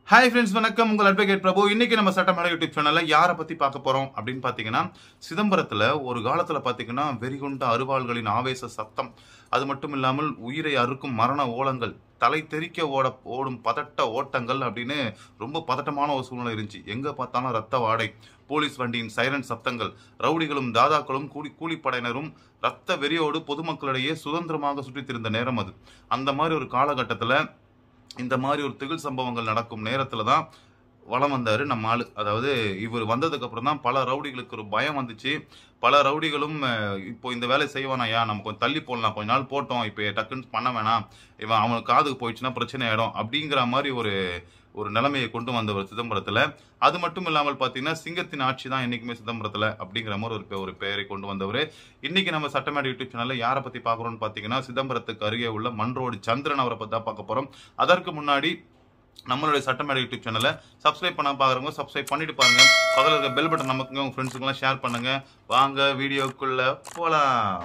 hi friends வணக்கம் உங்கள் advocate பிரபு இன்னைக்கு நம்ம சட்டமேடை யூடியூப் சேனல்ல யாரை பத்தி பார்க்க போறோம் அப்படின்னு பாத்தீங்கன்னா சிதம்பரத்துல ஒரு காலத்துல பாத்தீங்கன்னா வெறிகொண்ட அருவாள்களின் ஆவேச சத்தம் அது மட்டும் இல்லாமல் உயிரை அறுக்கும் மரண ஓலங்கள் தலை தெறிக்க ஓட ஓடும் பதட்ட ஓட்டங்கள் அப்படின்னு ரொம்ப பதட்டமான ஒரு சூழ்நிலை இருந்துச்சு எங்க பார்த்தாலும் ரத்த வாடை போலீஸ் வண்டியின் சைரன் சப்தங்கள் ரவுடிகளும் தாதாக்களும் கூலி கூலிப்படையினரும் ரத்த வெறியோடு பொதுமக்களிடையே சுதந்திரமாக சுற்றித் திரிந்த நேரம் அது அந்த மாதிரி ஒரு காலகட்டத்துல இந்த மாதிரி ஒரு திகில் சம்பவங்கள் நடக்கும் நேரத்துல தான் வலம் வந்தாரு நம்ம ஆளு அதாவது இவர் வந்ததுக்கு அப்புறம் தான் பல ரவுடிகளுக்கு ஒரு பயம் வந்துச்சு பல ரவுடிகளும் அஹ், இப்போ இந்த வேலை செய்வானாயா நம்ம கொஞ்சம் தள்ளி போடலாம் கொஞ்ச நாள் போட்டோம் இப்போ டக்குன்னு பண்ண வேணாம் இவன் அவனுக்கு காதுக்கு போயிடுச்சுன்னா பிரச்சனை ஆயிடும் அப்படிங்கிற மாதிரி ஒரு ஒரு நிலைமையை கொண்டு வந்தவர் சிதம்பரத்துல அது மட்டும் இல்லாமல் பாத்தீங்கன்னா சிங்கத்தின் ஆட்சி தான் என்னைக்குமே சிதம்பரத்துல அப்படிங்கிற மாதிரி ஒரு பெ- ஒரு பெயரை கொண்டு வந்தவர் இன்னைக்கு நம்ம சட்டமேடை யூடியூப் சேனல்ல யாரை பத்தி பார்க்கறோம்னு பாத்தீங்கன்னா சிதம்பரத்துக்கு அருகே உள்ள மன்றோடு சந்திரன் அவரை பத்தி தான் பார்க்க போறோம் அதற்கு முன்னாடி நம்மளுடைய சட்டமேடை யூடியூப் சேனலை சப்ஸ்கிரைப் பண்ண பாக்குறவங்க சப்ஸ்கிரைப் பண்ணிட்டு பாருங்க பக்கத்துல இருக்க பெல் பட்டன் நமக்குங்க உங்க ஃப்ரெண்ட்ஸுக்கெல்லாம் ஷேர் பண்ணுங்க வாங்க வீடியோக்குள்ள போலாம்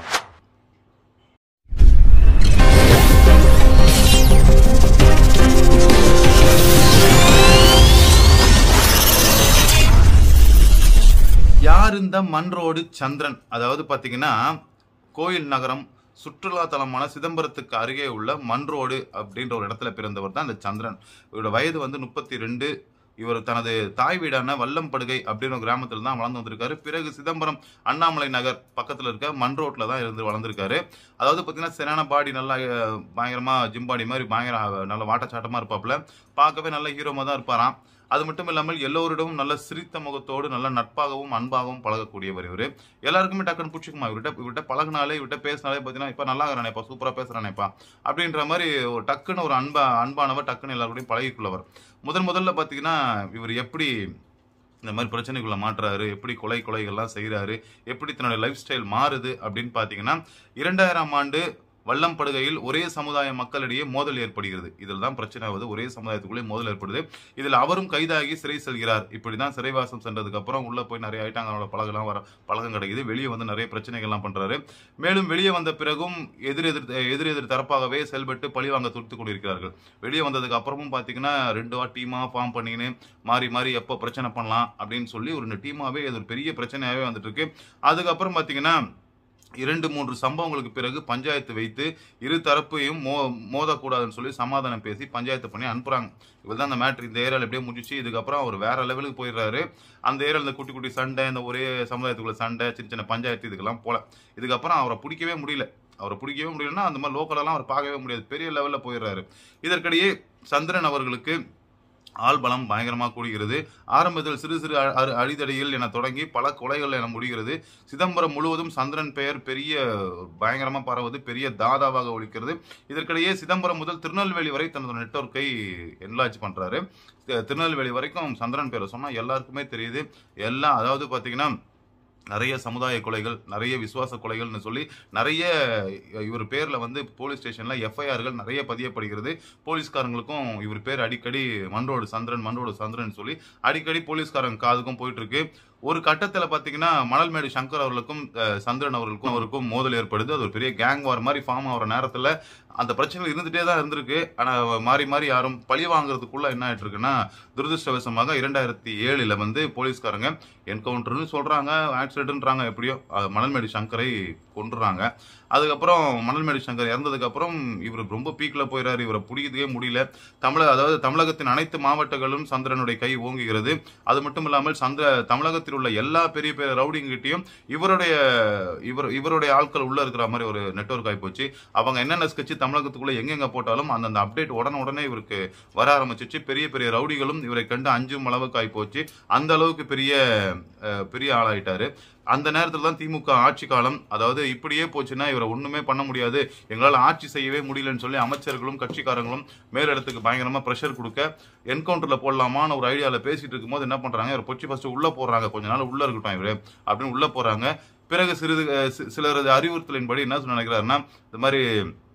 யார் இந்த மன்றோடு சந்திரன் அதாவது பாத்தீங்கன்னா கோயில் நகரம் சுற்றுலா தலமான சிதம்பரத்துக்கு அருகே உள்ள மன்றோடு அப்படின்ற ஒரு இடத்துல பிறந்தவர் தான் இந்த சந்திரன் இவரோட வயது வந்து முப்பத்தி ரெண்டு இவர் தனது தாய் வீடான வல்லம்படுகை அப்படின்ற ஒரு கிராமத்தில் தான் வளர்ந்து வந்திருக்காரு பிறகு சிதம்பரம் அண்ணாமலை நகர் பக்கத்தில் இருக்க மன்றோட்ல தான் இருந்து வளர்ந்துருக்காரு அதாவது பார்த்தீங்கன்னா சரியான பாடி நல்லா அஹ், பயங்கரமா ஜிம் பாடி மாதிரி பயங்கர அஹ், நல்ல வாட்டச்சாட்டமா இருப்பாப்புல பார்க்கவே நல்ல ஹீரோமா தான் இருப்பாராம் அது மட்டும் இல்லாமல் எல்லோரிடமும் நல்ல சிரித்த முகத்தோடு நல்ல நட்பாகவும் அன்பாகவும் பழகக்கூடியவர் இவர் எல்லாருக்குமே டக்குன்னு பிடிச்சிக்குமா இவர்கிட்ட இவர்கிட்ட பழகினாலே இவர்கிட்ட பேசினாலே பார்த்தீங்கன்னா இப்போ நல்லா இருக்கிறானேப்பா சூப்பராக பேசுறானேப்பா அப்படின்ற மாதிரி ஒரு டக்குன்னு ஒரு அன்பா அன்பானவர் டக்குன்னு எல்லாருக்கூடயும் பழகிக்குள்ளவர் முதன் முதல்ல பார்த்தீங்கன்னா இவர் எப்படி இந்த மாதிரி பிரச்சனைக்குள்ள மாட்டுறாரு எப்படி கொலை கொலைகள்லாம் செய்கிறாரு எப்படி தன்னுடைய லைஃப் ஸ்டைல் மாறுது அப்படின்னு பார்த்தீங்கன்னா இரண்டாயிரம் ஆண்டு வல்லம்படுகையில் ஒரே சமுதாய மக்களிடையே மோதல் ஏற்படுகிறது இதில் தான் பிரச்சனை ஆகுது ஒரே சமுதாயத்துக்குள்ளே மோதல் ஏற்படுது இதில் அவரும் கைதாகி சிறை செல்கிறார் இப்படிதான் சிறைவாசம் சென்றதுக்கு அப்புறம் உள்ள போய் நிறைய ஐட்டங்களோட பழகலாம் வர பழகம் கிடைக்குது வெளியே வந்து நிறைய பிரச்சனைகள்லாம் பண்றாரு மேலும் வெளியே வந்த பிறகும் எதிர் எதிர் எதிர் எதிர் தரப்பாகவே செயல்பட்டு பழிவாங்க துடித்து கொண்டிருக்கிறார்கள் வெளியே வந்ததுக்கு அப்புறமும் பாத்தீங்கன்னா ரெண்டு வா டீமா ஃபார்ம் பண்ணின்னு மாறி மாறி எப்போ பிரச்சனை பண்ணலாம் அப்படின்னு சொல்லி ஒரு டீமாவே இது ஒரு பெரிய பிரச்சனையாவே வந்துட்டு இருக்கு அதுக்கப்புறம் பாத்தீங்கன்னா இரண்டு மூன்று சம்பவங்களுக்கு பிறகு பஞ்சாயத்து வைத்து இரு தரப்பையும் மோ மோதக்கூடாதுன்னு சொல்லி சமாதானம் பேசி பஞ்சாயத்து பண்ணி அனுப்புறாங்க இவர் தான் அந்த மேட்ரு இந்த ஏரியாவில் எப்படியே முடிஞ்சிச்சு இதுக்கப்புறம் அவர் வேற லெவலுக்கு போயிடுறாரு அந்த ஏரியாவில் இந்த குட்டி குட்டி சண்டை இந்த ஒரே சமுதாயத்துக்குள்ள சண்டை சின்ன சின்ன பஞ்சாயத்து இதுக்கெல்லாம் போல இதுக்கப்புறம் அவரை பிடிக்கவே முடியல அவரை பிடிக்கவே முடியலன்னா அந்த மாதிரி லோக்கலெல்லாம் அவர் பார்க்கவே முடியாது பெரிய லெவலில் போயிடுறாரு இதற்கிடையே சந்திரன் அவர்களுக்கு ஆள்பலம் பயங்கரமாக கூடுகிறது ஆரம்பத்தில் சிறு சிறு அ- அ- அடிதடியில் என தொடங்கி பல கொலைகள் என முடிகிறது சிதம்பரம் முழுவதும் சந்திரன் பெயர் பெரிய பயங்கரமா பரவுது பெரிய தாதாவாக ஒழிக்கிறது இதற்கிடையே சிதம்பரம் முதல் திருநெல்வேலி வரை தனது நெட்வொர்க்கை என்லார்ஜ் பண்றாரு தி- திருநெல்வேலி வரைக்கும் சந்திரன் பேரை சொன்னா எல்லாருக்குமே தெரியுது எல்லாம் அதாவது பாத்தீங்கன்னா நிறைய சமுதாய கொலைகள் நிறைய விசுவாச கொலைகள்னு சொல்லி நிறைய இவர் பேர்ல வந்து போலீஸ் ஸ்டேஷன்ல எஃப்ஐஆர்கள் நிறைய பதியப்படுகிறது போலீஸ்காரங்களுக்கும் இவர் பேர் அடிக்கடி மன்றோடு சந்திரன் மன்றோடு சந்திரன் சொல்லி அடிக்கடி போலீஸ்காரங்க காதுக்கும் போயிட்டு இருக்கு ஒரு கட்டத்துல பாத்தீங்கன்னா மணல்மேடு சங்கர் அவர்களுக்கும் அஹ், சந்திரன் அவர்களுக்கும் அவருக்கும் மோதல் ஏற்படுது அது ஒரு பெரிய கேங் வார் மாதிரி ஃபார்ம் ஆகிற நேரத்துல அந்த பிரச்சனைகள் இருந்துட்டே தான் இருந்திருக்கு ஆனா மாறி மாறி யாரும் பழி வாங்குறதுக்குள்ள என்ன ஆயிட்டு இருக்குன்னா துரதிருஷ்டவசமாக இரண்டாயிரத்தி ஏழுல வந்து போலீஸ்காரங்க என்கவுண்டர்னு சொல்றாங்க ஆக்சிடென்ட்ன்றாங்க எப்படியோ அஹ், மணல்மேடு சங்கரை கொன்றுறாங்க அதுக்கப்புறம் மணல்மேடு சங்கர் இறந்ததுக்கு அப்புறம் இவர் ரொம்ப பீக்ல போயிறாரு இவரை பிடிக்கவே முடியல தமிழ அதாவது தமிழகத்தின் அனைத்து மாவட்டங்களும் சந்திரனுடைய கை ஓங்குகிறது அது மட்டும் இல்லாமல் சந்திர தமிழகத்தில் உள்ள எல்லா பெரிய பெரிய ரவுடிங்கிட்டையும் இவருடைய இவர் இவருடைய ஆட்கள் உள்ள இருக்கிற மாதிரி ஒரு நெட்வொர்க் ஆகி போச்சு அவங்க என்னென்ன ஸ்கெட்ச் தமிழகத்துக்குள்ள எங்கெங்க போட்டாலும் அந்தந்த அப்டேட் உடனே உடனே இவருக்கு வர ஆரம்பிச்சிச்சு பெரிய பெரிய ரவுடிகளும் இவரை கண்டு அஞ்சும் அளவுக்கு ஆகி போச்சு அந்த அளவுக்கு பெரிய அஹ், பெரிய ஆளாயிட்டாரு அந்த நேரத்தில் தான் திமுக ஆட்சி காலம் அதாவது இப்படியே போச்சுன்னா இவரை ஒண்ணுமே பண்ண முடியாது எங்களால் ஆட்சி செய்யவே முடியலன்னு சொல்லி அமைச்சர்களும் கட்சிக்காரங்களும் மேலிடத்துக்கு பயங்கரமா ப்ரெஷர் கொடுக்க என்கவுண்டர்ல போடலாமான்னு ஒரு ஐடியால பேசிட்டு இருக்கும்போது என்ன பண்றாங்க இவர் பொச்சி ஃபர்ஸ்ட் உள்ள போடுறாங்க கொஞ்ச நாள் உள்ள இருக்கட்டும் இவரு அப்படின்னு உள்ள போறாங்க பிறகு சிறிது அஹ், சி- சிலரது அறிவுறுத்தலின்படி என்ன சொல்ல நினைக்கிறாருன்னா இந்த மாதிரி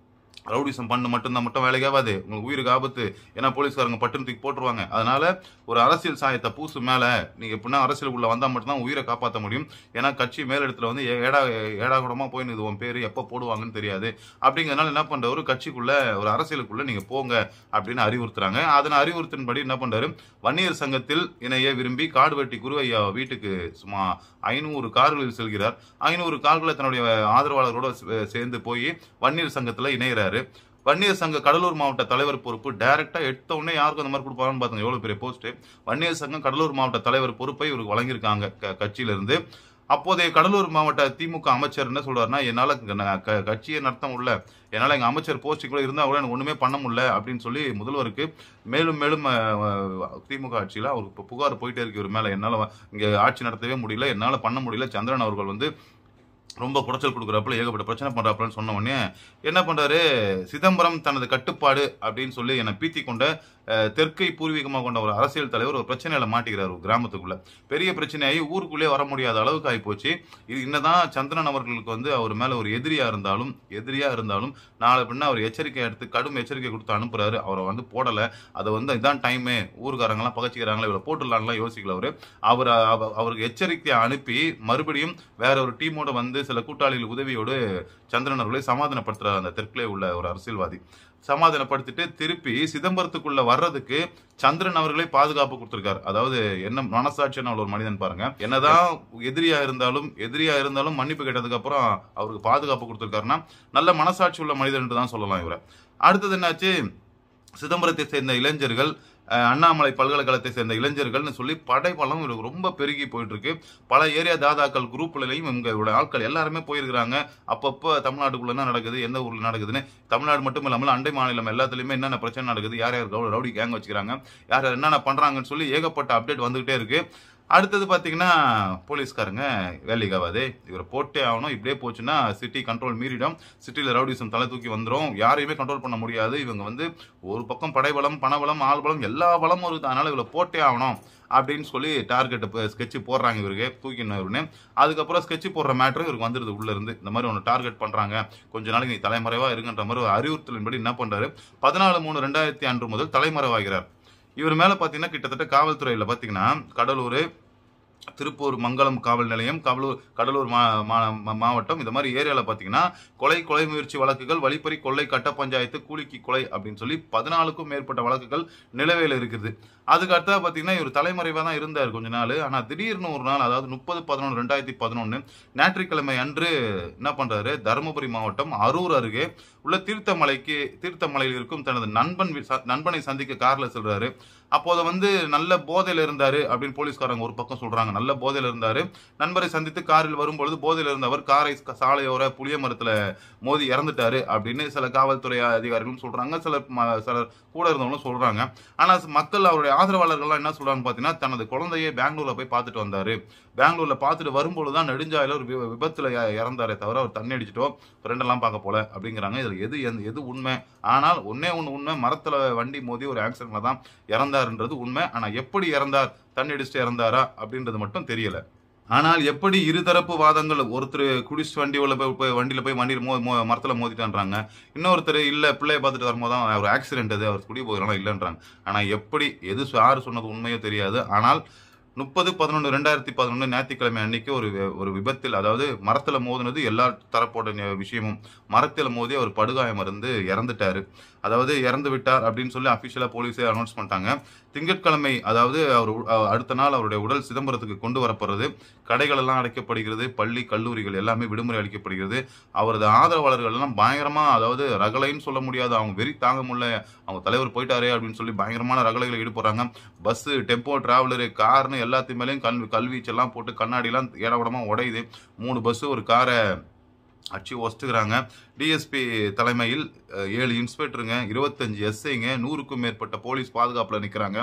ரவுடிசம் பண்ணு மட்டும்தான் மட்டும் வேலைக்கு ஆகாது உங்களுக்கு உயிருக்கு ஆபத்து ஏன்னா போலீஸ்காரங்க பட்டுன்னு தூக்கி போட்டுருவாங்க அதனால ஒரு அரசியல் சாயத்தை பூசு மேல நீங்க எப்படின்னா அரசியலுக்குள்ள வந்தா மட்டும்தான் உயிரை காப்பாற்ற முடியும் ஏன்னா கட்சி மேலிடத்துல வந்து ஏ- ஏடா ஏடா கூடமா போய் இது உன் பேரு எப்ப போடுவாங்கன்னு தெரியாது அப்படிங்கறதுனால என்ன பண்றவரு கட்சிக்குள்ள ஒரு அரசியலுக்குள்ள நீங்க போங்க அப்படின்னு அறிவுறுத்துறாங்க அதன் அறிவுறுத்தின்படி என்ன பண்றாரு வன்னியர் சங்கத்தில் இணைய விரும்பி காடு வெட்டி குரு ஐயா வீட்டுக்கு சும்மா ஐநூறு கார்களில் செல்கிறார் ஐநூறு கார்களை தன்னுடைய ஆதரவாளர்களோட சே- சேர்ந்து போய் வன்னியர் சங்கத்துல இணைகிறாரு வன்னியர் சங்க கடலூர் மாவட்ட தலைவர் பொறுப்பு டைரக்டா எடுத்த உடனே யாருக்கும் அந்த மாதிரி கொடுப்பாங்கன்னு பாத்துங்க எவ்வளவு பெரிய போஸ்ட் வன்னியர் சங்கம் கடலூர் மாவட்ட தலைவர் பொறுப்பை இவருக்கு வழங்கியிருக்காங்க க- கட்சியில இருந்து அப்போதைய கடலூர் மாவட்ட திமுக அமைச்சர் என்ன சொல்றாருன்னா என்னால க- நான் க- கட்சியை நடத்த முடியல என்னால எங்க அமைச்சர் போஸ்டிங் கூட இருந்தா கூட எனக்கு ஒண்ணுமே பண்ண முடியல அப்படின்னு சொல்லி முதல்வருக்கு மேலும் மேலும் அஹ், அஹ், திமுக ஆட்சியில அவருக்கு இப்ப புகார் போயிட்டே இருக்கு இவர் மேல என்னால வ- இங்க ஆட்சி நடத்தவே முடியல என்னால பண்ண முடியல சந்திரன் அவர்கள் வந்து ரொம்ப குடைச்சல் கொடுக்குறாப்புல ஏகப்பட்ட பிரச்சனை பண்றாப்புலன்னு சொன்ன உடனே என்ன பண்றாரு சிதம்பரம் தனது கட்டுப்பாடு அப்படின்னு சொல்லி என்னை பீத்தி கொண்ட அஹ், தெற்கை பூர்வீகமாக கொண்ட ஒரு அரசியல் தலைவர் ஒரு பிரச்சனையில மாட்டிக்கிறார் ஒரு கிராமத்துக்குள்ள பெரிய பிரச்சனையாகி ஊருக்குள்ளே வர முடியாத அளவுக்கு ஆகி போச்சு இது என்னதான் சந்திரன் அவர்களுக்கு வந்து அவர் மேல ஒரு எதிரியா இருந்தாலும் எதிரியா இருந்தாலும் நாளை பின்ன அவர் எச்சரிக்கை எடுத்து கடும் எச்சரிக்கை கொடுத்து அனுப்புறாரு அவரை வந்து போடல அதை வந்து இதான் டைமு ஊருக்காரங்களாம் பகச்சிக்கிறாங்களா இவரை போட்டுடலாம்லாம் யோசிக்கல அவரு அவர் அவ- அவருக்கு எச்சரிக்கையை அனுப்பி மறுபடியும் வேற ஒரு டீமோட வந்து சில கூட்டாளிகள் உதவியோடு சந்திரன் அவர்களை சமாதானப்படுத்துறாரு அந்த தெற்கிலே உள்ள ஒரு அரசியல்வாதி சமாதானப்படுத்திட்டு திருப்பி சிதம்பரத்துக்குள்ள வர்றதுக்கு சந்திரன் அவர்களே பாதுகாப்பு கொடுத்திருக்காரு அதாவது என்ன மனசாட்சியான ஒரு மனிதன் பாருங்க என்னதான் எதிரியா இருந்தாலும் எதிரியா இருந்தாலும் மன்னிப்பு கேட்டதுக்கு அப்புறம் அவருக்கு பாதுகாப்பு கொடுத்திருக்காருன்னா நல்ல மனசாட்சி உள்ள மனிதன் என்று தான் சொல்லலாம் இவரை அடுத்தது என்னாச்சு சிதம்பரத்தை சேர்ந்த இளைஞர்கள் அஹ், அண்ணாமலை பல்கலைக்கழகத்தை சேர்ந்த இளைஞர்கள்னு சொல்லி படைபலம் இவருக்கு ரொம்ப பெருகி போயிட்டு இருக்கு பல ஏரியா தாதாக்கள் குரூப்லயும் இவங்களோட ஆட்கள் எல்லாருமே போயிருக்கிறாங்க அப்பப்போ தமிழ்நாட்டுக்குள்ள என்ன நடக்குது எந்த ஊர்ல நடக்குதுன்னு தமிழ்நாடு மட்டும் இல்லாமல் அண்டை மாநிலம் எல்லாத்துலயுமே என்னென்ன பிரச்சனை நடக்குது யார் யார் ரவு- ரவுடி கேங் வச்சுக்கிறாங்க யார் யார் என்னென்ன பண்றாங்கன்னு சொல்லி ஏகப்பட்ட அப்டேட் வந்துகிட்டே இருக்கு அடுத்தது பாத்தீங்கன்னா போலீஸ்காரங்க வேலைக்கு ஆகாது இவரை போட்டே ஆகணும் இப்படியே போச்சுன்னா சிட்டி கண்ட்ரோல் மீறிடும் சிட்டியில் ரவுடிசம் தலை தூக்கி வந்துரும் யாரையுமே கண்ட்ரோல் பண்ண முடியாது இவங்க வந்து ஒரு பக்கம் படைபலம் பணபலம் ஆள்பலம் எல்லா பலமும் இருக்குது அதனால இவரை போட்டே ஆகணும் அப்படின்னு சொல்லி டார்கெட் ஸ்கெட்ச் போடுறாங்க இவருக்கு தூக்கிடணும் இவருன்னு அதுக்கப்புறம் ஸ்கெட்ச் போடுற மேட்ரு இவருக்கு வந்துருது உள்ள இருந்து இந்த மாதிரி ஒன்று டார்கெட் பண்றாங்க கொஞ்ச நாளைக்கு நீ தலைமறைவா இருங்கன்ற மாதிரி ஒரு அறிவுறுத்தலின்படி என்ன பண்றாரு பதினாலு மூணு ரெண்டாயிரத்தி அன்று முதல் தலைமறைவாகிறார் இவர் மேல பாத்தீங்கன்னா கிட்டத்தட்ட காவல்துறையில பாத்தீங்கன்னா கடலூர் திருப்பூர் மங்கலம் காவல் நிலையம் கடலூர் கடலூர் மா மா- மா- மாவட்டம் இந்த மாதிரி ஏரியாவில் பார்த்தீங்கன்னா கொலை கொலை முயற்சி வழக்குகள் வழிப்பறி கொள்ளை கட்ட பஞ்சாயத்து கூலிக்கு கொலை அப்படின்னு சொல்லி பதினாலுக்கும் மேற்பட்ட வழக்குகள் நிலவையில் இருக்குது அதுக்கு அடுத்தா பார்த்தீங்கன்னா இவர் தலைமறைவாக தான் இருந்தார் கொஞ்ச நாள் ஆனால் திடீர்னு ஒரு நாள் அதாவது முப்பது பதினொன்று ரெண்டாயிரத்தி பதினொன்று ஞாயிற்றுக்கிழமை அன்று என்ன பண்றாரு தருமபுரி மாவட்டம் அரூர் அருகே உள்ள தீர்த்தமலைக்கு தீர்த்தமலையில் இருக்கும் தனது நண்பன் வி- ச- நண்பனை சந்திக்க கார்ல செல்றாரு அப்போது வந்து நல்ல போதையில இருந்தாரு அப்படின்னு போலீஸ்காரங்க ஒரு பக்கம் சொல்றாங்க நல்ல போதையில இருந்தாரு நண்பரை சந்தித்து காரில் வரும்பொழுது போதையில இருந்தவர் காரை க- சாலையோர புளிய மரத்துல மோதி இறந்துட்டாரு அப்படின்னு சில காவல்துறை அதிகாரிகளும் சொல்றாங்க சிலர் ம- சிலர் கூட இருந்தவங்களும் சொல்றாங்க ஆனா மக்கள் அவருடைய ஆதரவாளர்கள்லாம் என்ன சொல்றாங்கன்னு பாத்தீங்கன்னா தனது குழந்தையை பெங்களூர்ல போய் பார்த்துட்டு வந்தாரு பெங்களூர்ல பார்த்துட்டு வரும்பொழுது தான் நெடுஞ்சாலையில ஒரு வி- விபத்துல இ- இறந்தாரே தவிர அவர் தண்ணி அடிச்சிட்டோ ஃப்ரெண்டெல்லாம் பார்க்க போல அப்படிங்கிறாங்க இதுல எது எந்த- எது உண்மை ஆனால் ஒன்னே ஒண்ணு உண்மை மரத்துல வண்டி மோதி ஒரு ஆக்சிடென்ட்ல தான் இறந்தாருன்றது உண்மை ஆனா எப்படி இறந்தார் தண்ணி அடிச்சுட்டு இறந்தாரா அப்படின்றது மட்டும் தெரியல ஆனால் எப்படி இருதரப்பு வாதங்கள் ஒருத்தர் குடிச்சு வண்டி உள்ள போய் போய் வண்டியில போய் வண்டி மோ மோ- மரத்துல மோதிட்டான்றாங்க இன்னொருத்தர் இல்ல பிள்ளைய பார்த்துட்டு வரும்போது தான் ஒரு ஆக்சிடென்ட் அது அவர் குடி போகிறனால இல்லைன்றாங்க ஆனா எப்படி எது சொ- யாரு சொன்னது உண்மையோ தெரியாது ஆனால் முப்பது பதினொன்று ரெண்டாயிரத்தி பதினொன்று ஞாயிற்றுக்கிழமை அன்னைக்கு ஒரு வி- ஒரு விபத்தில் அதாவது மரத்துல மோதினது எல்லா தரப்போட நி- விஷயமும் மரத்துல மோதி அவர் படுகாயம் இருந்து இறந்துட்டாரு அதாவது இறந்து விட்டார் அப்படின்னு சொல்லி அபிஷியலா போலீஸே அனௌன்ஸ் பண்ணிட்டாங்க திங்கட்கிழமை அதாவது அவர் உ- அ- அடுத்த நாள் அவருடைய உடல் சிதம்பரத்துக்கு கொண்டு வரப்படுறது கடைகள் எல்லாம் அடைக்கப்படுகிறது பள்ளி கல்லூரிகள் எல்லாமே விடுமுறை அளிக்கப்படுகிறது அவரது ஆதரவாளர்கள் எல்லாம் பயங்கரமா அதாவது ரகலைன்னு சொல்ல முடியாது அவங்க வெறி தாங்க முடியல அவங்க தலைவர் போயிட்டாரே அப்படின்னு சொல்லி பயங்கரமான ரகலைகளை ஈடுபடுறாங்க பஸ் டெம்போ டிராவலரு கார்னு எல்லாத்து மேலேயும் கல்வி கல்வீச்செல்லாம் போட்டு கண்ணாடிலாம் ஏடவிடமா உடையுது மூணு பஸ் ஒரு காரை அடிச்சு ஒஸ்ட்டுக்கிறாங்க டிஎஸ்பி தலைமையில் அஹ், ஏழு இன்ஸ்பெக்டருங்க இருபத்தஞ்சு எஸ்ஐங்க நூறுக்கும் மேற்பட்ட போலீஸ் பாதுகாப்புல நிக்கிறாங்க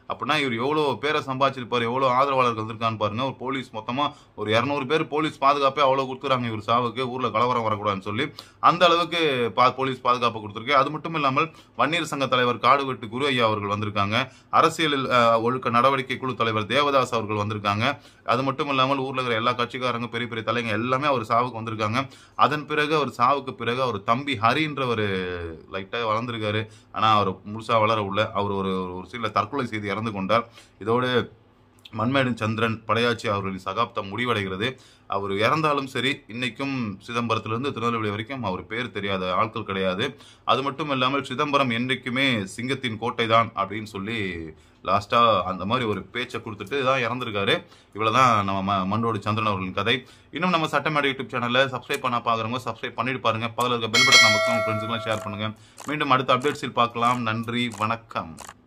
அப்படின்னா இவர் எவ்வளோ பேரை சம்பாதிச்சிருப்பாரு எவ்வளோ ஆதரவாளர்கள் இருந்திருக்கான்னு பாருங்க ஒரு போலீஸ் மொத்தமா ஒரு இரநூறு பேர் போலீஸ் பாதுகாப்பே அவ்வளோ கொடுத்துறாங்க இவர் சாவுக்கு ஊர்ல கலவரம் வரக்கூடாதுன்னு சொல்லி அந்த அளவுக்கு பா போலீஸ் பாதுகாப்பு கொடுத்துருக்கு அது மட்டும் இல்லாமல் வன்னியர் சங்க தலைவர் காடுவெட்டு குரு ஐயா அவர்கள் வந்திருக்காங்க அரசியலில் அஹ், ஒழுக்க நடவடிக்கை குழு தலைவர் தேவதாஸ் அவர்கள் வந்திருக்காங்க அது மட்டும் இல்லாமல் ஊர்ல இருக்கிற எல்லா கட்சிக்காரங்க பெரிய பெரிய தலைங்க எல்லாமே அவர் சாவுக்கு வந்திருக்காங்க அதன் பிறகு அவர் சாவுக்கு பிறகு அவர் தம்பி ஹரின்ற ஒரு லைட்டாக வளர்ந்துருக்காரு ஆனா அவர் முழுசா வளர உள்ள அவர் ஒரு ஒரு சில தற்கொலை செய்து இறந்து கொண்டார் இதோடு மண்மேடன் சந்திரன் படையாச்சி அவர்களின் சகாப்தம் முடிவடைகிறது அவர் இறந்தாலும் சரி இன்னைக்கும் சிதம்பரத்திலிருந்து திருநெல்வேலி வரைக்கும் அவர் பேர் தெரியாத ஆட்கள் கிடையாது அது மட்டும் இல்லாமல் சிதம்பரம் என்றைக்குமே சிங்கத்தின் கோட்டை தான் அப்படின்னு சொல்லி லாஸ்டா அந்த மாதிரி ஒரு பேச்சை கொடுத்துட்டு தான் இறந்திருக்காரு இவ்வளவுதான் நம்ம ம- மண்ணோடு சந்திரன் அவர்களின் கதை இன்னும் நம்ம சட்டமேடை யூடியூப் சேனலை சப்ஸ்கிரைப் பண்ண பாக்குறவங்க சப்ஸ்கிரைப் பண்ணிட்டு பாருங்க பக்கத்தில் இருக்க பெல் பட்டன் நமக்கு ஃப்ரெண்ட்ஸுக்கெல்லாம் ஷேர் பண்ணுங்க மீண்டும் அடுத்த அப்டேட்ஸில் பார்க்கலாம் நன்றி வணக்கம்